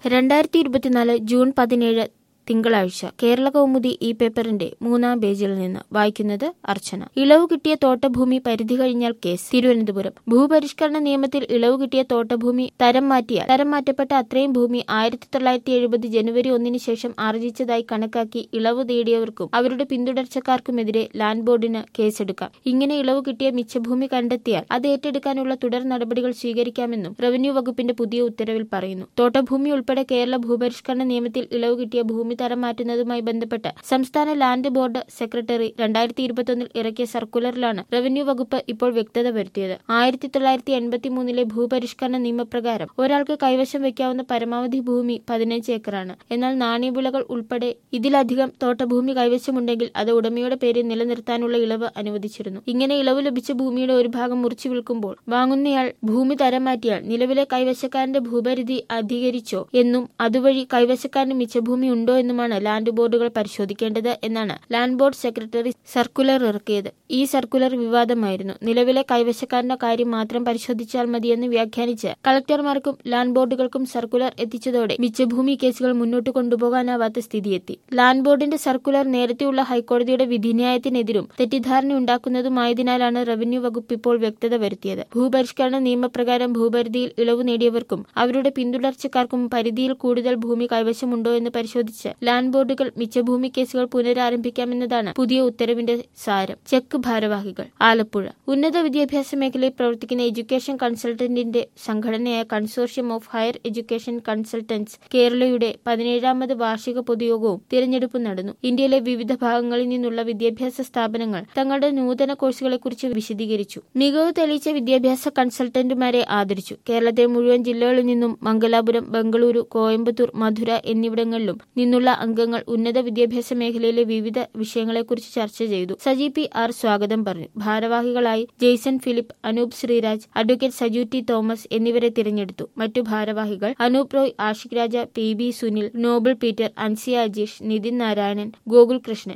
രണ്ടായിരത്തി ഇരുപത്തിനാല് ജൂൺ പതിനേഴ് തിങ്കളാഴ്ച കേരള കൗമുദി ഈ പേപ്പറിന്റെ മൂന്നാം പേജിൽ നിന്ന് വായിക്കുന്നത് അർച്ചന ഇളവ് കിട്ടിയ തോട്ടഭൂമി പരിധി കഴിഞ്ഞാൽ കേസ് തിരുവനന്തപുരം ഭൂപരിഷ്കരണ നിയമത്തിൽ ഇളവ് കിട്ടിയ തോട്ടഭൂമി തരം മാറ്റിയാൽ തരം മാറ്റപ്പെട്ട അത്രയും ഭൂമി ആയിരത്തി തൊള്ളായിരത്തി എഴുപത് ജനുവരി ഒന്നിന് ശേഷം ആർജിച്ചതായി കണക്കാക്കി ഇളവ് തേടിയവർക്കും അവരുടെ പിന്തുടർച്ചക്കാർക്കുമെതിരെ ലാൻഡ് ബോർഡിന് കേസെടുക്കാം ഇങ്ങനെ ഇളവ് കിട്ടിയ മിച്ചഭൂമി കണ്ടെത്തിയാൽ അത് ഏറ്റെടുക്കാനുള്ള തുടർ നടപടികൾ സ്വീകരിക്കാമെന്നും റവന്യൂ വകുപ്പിന്റെ പുതിയ ഉത്തരവിൽ പറയുന്നു തോട്ടഭൂമി ഉൾപ്പെടെ കേരള ഭൂപരിഷ്കരണ നിയമത്തിൽ ഇളവ് കിട്ടിയ ഭൂമി തരം മാറ്റുന്നതുമായി ബന്ധപ്പെട്ട് സംസ്ഥാന ലാൻഡ് ബോർഡ് സെക്രട്ടറി രണ്ടായിരത്തി ഇരുപത്തൊന്നിൽ ഇറക്കിയ സർക്കുലറിലാണ് റവന്യൂ വകുപ്പ് ഇപ്പോൾ വ്യക്തത വരുത്തിയത് ആയിരത്തി തൊള്ളായിരത്തി എൺപത്തി മൂന്നിലെ ഭൂപരിഷ്കരണ നിയമപ്രകാരം ഒരാൾക്ക് കൈവശം വയ്ക്കാവുന്ന പരമാവധി ഭൂമി പതിനഞ്ച് ഏക്കറാണ് എന്നാൽ നാണ്യവിളകൾ ഉൾപ്പെടെ ഇതിലധികം തോട്ടഭൂമി കൈവശമുണ്ടെങ്കിൽ അത് ഉടമയുടെ പേരിൽ നിലനിർത്താനുള്ള ഇളവ് അനുവദിച്ചിരുന്നു ഇങ്ങനെ ഇളവ് ലഭിച്ച ഭൂമിയുടെ ഒരു ഭാഗം മുറിച്ചു വിൽക്കുമ്പോൾ വാങ്ങുന്നയാൾ ഭൂമി തരം മാറ്റിയാൽ നിലവിലെ കൈവശക്കാരന്റെ ഭൂപരിധി അധികരിച്ചോ എന്നും അതുവഴി കൈവശക്കാരന് മിച്ചഭൂമി ഉണ്ടോ എന്നുമാണ് ലാൻഡ് ബോർഡുകൾ പരിശോധിക്കേണ്ടത് എന്നാണ് ലാൻഡ് ബോർഡ് സെക്രട്ടറി സർക്കുലർ ഇറക്കിയത് ഈ സർക്കുലർ വിവാദമായിരുന്നു നിലവിലെ കൈവശക്കാരന്റെ കാര്യം മാത്രം പരിശോധിച്ചാൽ മതിയെന്ന് വ്യാഖ്യാനിച്ച് കളക്ടർമാർക്കും ലാൻഡ് ബോർഡുകൾക്കും സർക്കുലർ എത്തിച്ചതോടെ മിച്ചഭൂമി കേസുകൾ മുന്നോട്ട് കൊണ്ടുപോകാനാവാത്ത സ്ഥിതിയെത്തി ലാൻഡ് ബോർഡിന്റെ സർക്കുലർ നേരത്തെയുള്ള ഹൈക്കോടതിയുടെ വിധിന്യായത്തിനെതിരും തെറ്റിദ്ധാരണയുണ്ടാക്കുന്നതുമായതിനാലാണ് റവന്യൂ വകുപ്പ് ഇപ്പോൾ വ്യക്തത വരുത്തിയത് ഭൂപരിഷ്കരണ നിയമപ്രകാരം ഭൂപരിധിയിൽ ഇളവ് നേടിയവർക്കും അവരുടെ പിന്തുടർച്ചക്കാർക്കും പരിധിയിൽ കൂടുതൽ ഭൂമി കൈവശമുണ്ടോ എന്ന് പരിശോധിച്ച് ലാൻഡ് ബോർഡുകൾ മിച്ചഭൂമി കേസുകൾ പുനരാരംഭിക്കാമെന്നതാണ് പുതിയ ഉത്തരവിന്റെ സാരം ചെക്ക് ഭാരവാഹികൾ ആലപ്പുഴ ഉന്നത വിദ്യാഭ്യാസ മേഖലയിൽ പ്രവർത്തിക്കുന്ന എഡ്യൂക്കേഷൻ കൺസൾട്ടന്റിന്റെ സംഘടനയായ consortium of higher education consultants കേരളയുടെ പതിനേഴാമത് വാർഷിക പൊതുയോഗവും തിരഞ്ഞെടുപ്പും നടന്നു ഇന്ത്യയിലെ വിവിധ ഭാഗങ്ങളിൽ നിന്നുള്ള വിദ്യാഭ്യാസ സ്ഥാപനങ്ങൾ തങ്ങളുടെ നൂതന കോഴ്സുകളെക്കുറിച്ച് വിശദീകരിച്ചു മികവ് തെളിയിച്ച വിദ്യാഭ്യാസ കൺസൾട്ടന്റുമാരെ ആദരിച്ചു കേരളത്തിലെ മുഴുവൻ ജില്ലകളിൽ നിന്നും മംഗലാപുരം ബംഗളൂരു കോയമ്പത്തൂർ മധുര എന്നിവിടങ്ങളിലും നിന്നുള്ള അംഗങ്ങൾ ഉന്നത വിദ്യാഭ്യാസ മേഖലയിലെ വിവിധ വിഷയങ്ങളെക്കുറിച്ച് ചർച്ച ചെയ്തു സജി പി ആർ സ്വാഗതം പറഞ്ഞു ഭാരവാഹികളായി Jason Philip Anoop Sreeraj advocate Saju T Thomas എന്നിവരെ തിരഞ്ഞെടുത്തു മറ്റു ഭാരവാഹികൾ Anoop Roy Ashik Raja P B Sunil Noble Peter Ansiya Ajeesh Nithin Narayanan Gokul Krishnan